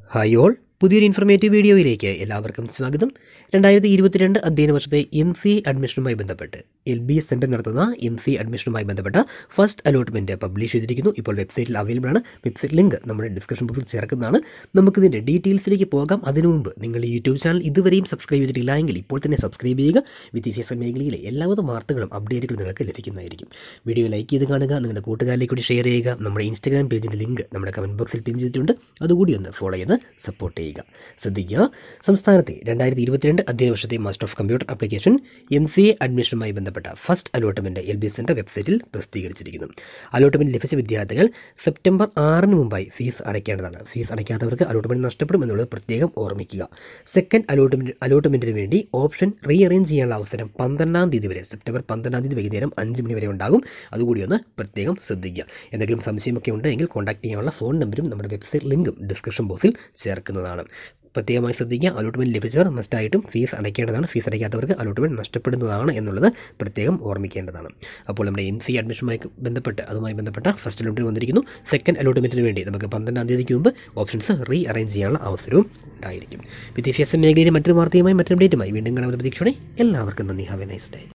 hi all പുതിയൊരു informative വീഡിയോയിലേക്ക് എല്ലാവർക്കും സ്വാഗതം രണ്ടായിരത്തി ഇരുപത്തിരണ്ട് അധ്യയന വർഷത്തെ എം സി അഡ്മിഷനുമായി ബന്ധപ്പെട്ട് എൽ ബി എസ് സെൻറ്റർ നടത്തുന്ന എം സി അഡ്മിഷനുമായി ബന്ധപ്പെട്ട ഫസ്റ്റ് അലോട്ട്മെൻറ്റ് പബ്ലിഷ് ചെയ്തിരിക്കുന്നു ഇപ്പോൾ വെബ്സൈറ്റിൽ അവൈലബിൾ ആണ് വെബ്സൈറ്റ് ലിങ്ക് നമ്മുടെ ഡിസ്ക്രിപ്ഷൻ ബോക്സിൽ ചേർക്കുന്നതാണ് നമുക്കിതിൻ്റെ ഡീറ്റെയിൽസിലേക്ക് പോകാം അതിനു മുമ്പ് നിങ്ങൾ ഈ യൂട്യൂബ് ചാനൽ ഇതുവരെയും സബ്സ്ക്രൈബ് ചെയ്തിട്ടില്ല എങ്കിൽ ഇപ്പോൾ തന്നെ സബ്സ്ക്രൈബ് ചെയ്യുക വിദ്യാഭ്യാസ മേഖലയിലെ എല്ലാവിധ വാർത്തകളും അപ്ഡേറ്റുകളും നിങ്ങൾക്ക് ലഭിക്കുന്നതായിരിക്കും വീഡിയോ ലൈക്ക് ചെയ്ത് കാണുക നിങ്ങളുടെ കൂട്ടുകാരിലേക്ക് കൂടി ഷെയർ ചെയ്യുക നമ്മുടെ ഇൻസ്റ്റാഗ്രാം പേജിൻ്റെ ലിങ്ക് നമ്മുടെ കമൻറ്റ് ബോക്സിൽ പിൻ ചെയ്തിട്ടുണ്ട് അതുകൂടി ഒന്ന് ഫോളോ ചെയ്ത് സപ്പോർട്ട് ചെയ്യുക ശ്രദ്ധിക്കുക സംസ്ഥാനത്തെ രണ്ടായിരത്തി ഇരുപത്തിരണ്ട് അധ്യയന വർഷത്തെ master of computer application M C A അഡ്മിഷനുമായി ബന്ധപ്പെട്ട ഫസ്റ്റ് അലോട്ട്മെൻറ്റ് എൽ ബി എസിൻ്റെ വെബ്സൈറ്റിൽ പ്രസിദ്ധീകരിച്ചിരിക്കുന്നു അലോട്ട്മെൻറ്റ് ലഭിച്ച വിദ്യാർത്ഥികൾ സെപ്റ്റംബർ ആറിന് മുമ്പായി ഫീസ് അടയ്ക്കേണ്ടതാണ് ഫീസ് അടയ്ക്കാത്തവർക്ക് അലോട്ട്മെൻറ്റ് നഷ്ടപ്പെടും എന്നുള്ളത് പ്രത്യേകം ഓർമ്മിക്കുക സെക്കൻഡ് അലോട്ട്മെൻറ്റ് അലോട്ട്മെൻറ്റിന് വേണ്ടി ഓപ്ഷൻ റീ അറേഞ്ച് ചെയ്യാനുള്ള അവസരം പന്ത്രണ്ടാം തീയതി വരെ സെപ്റ്റംബർ പന്ത്രണ്ടാം തീയതി വൈകുന്നേരം അഞ്ച് മണി വരെ ഉണ്ടാകും അതുകൂടി ഒന്ന് പ്രത്യേകം ശ്രദ്ധിക്കുക എന്തെങ്കിലും സംശയമൊക്കെ ഉണ്ടെങ്കിൽ കോൺടാക്ട് ചെയ്യാനുള്ള ഫോൺ നമ്പറും നമ്മുടെ വെബ്സൈറ്റ് ലിങ്കും ഡിസ്ക്രിപ്ഷൻ ബോക്സിൽ ചേർക്കുന്നതാണ് പ്രത്യേകമായി ശ്രദ്ധിക്കുക അലോട്ട്മെൻറ്റ് ലഭിച്ചവർ മസ്റ്റായിട്ടും ഫീസ് അടയ്ക്കേണ്ടതാണ് ഫീസ് അടയ്ക്കാത്തവർക്ക് അലോട്ട്മെൻറ്റ് നഷ്ടപ്പെടുന്നതാണ് എന്നുള്ളത് പ്രത്യേകം ഓർമ്മിക്കേണ്ടതാണ് അപ്പോൾ നമ്മുടെ എം സി അഡ്മിഷനുമായി ബന്ധപ്പെട്ട് അതുമായി ബന്ധപ്പെട്ട ഫസ്റ്റ് അലോട്ട്മെൻറ്റ് വന്നിരിക്കുന്നു സെക്കൻഡ് അലോട്ട്മെൻറ്റിന് വേണ്ടി നമുക്ക് പന്ത്രണ്ടാം തീയതിക്ക് മുമ്പ് ഓപ്ഷൻസ് റീ അറേഞ്ച് ചെയ്യാനുള്ള അവസരവും ഉണ്ടായിരിക്കും വിദ്യാഭ്യാസ മേഖലയിലെ മറ്റൊരു വാർത്തയുമായി മറ്റൊരു അപ്ഡേറ്റുമായി വീണ്ടും കാണുന്ന പ്രതീക്ഷയോടെ എല്ലാവർക്കും നന്ദി ഹാവ് എ നൈസ് ഡേ